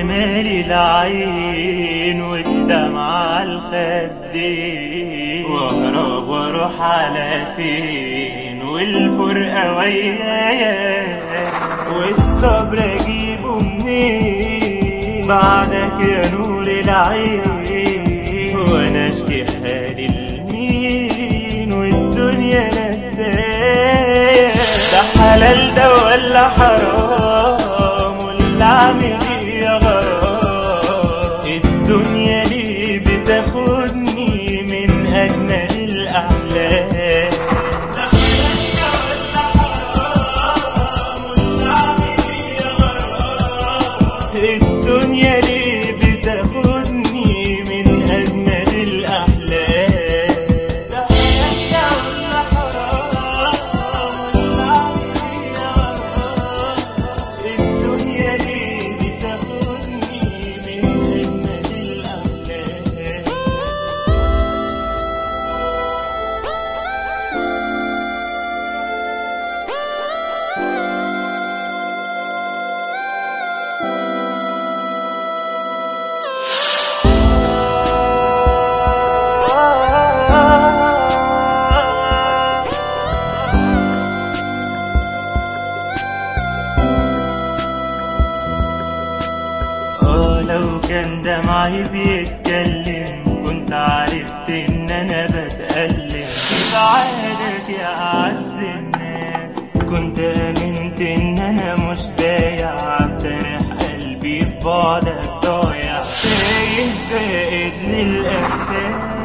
مالي العين والدمع على الخدين واهرب واروح على فين والفرقة ويايا والصبر اجيبه منين بعدك يا نور العين وانا اشكي حالي لمين والدنيا نسايا ده حلال ده ولا حرام ولا اعمل ايه يا غرام الدنيا ليه بتاخدني من اجمل الاحلام ده حلال ده ولا حرام ولا اعمل ايه يا غرام الدنيا ليه بتاخدني من اجمل الاحلام ده حلال ده ولا حرام ولا اعمل ايه يا غرام الدنيا ليه بتاخدني من اجمل الاحلام اه لو كان دمعي بيتكلم كنت عرفت ان انا بتألم بعادك يا اعز الناس كنت امنت ان انا مش بايع سارح قلبي ببعدك ضايع تايه فاقد للاحساس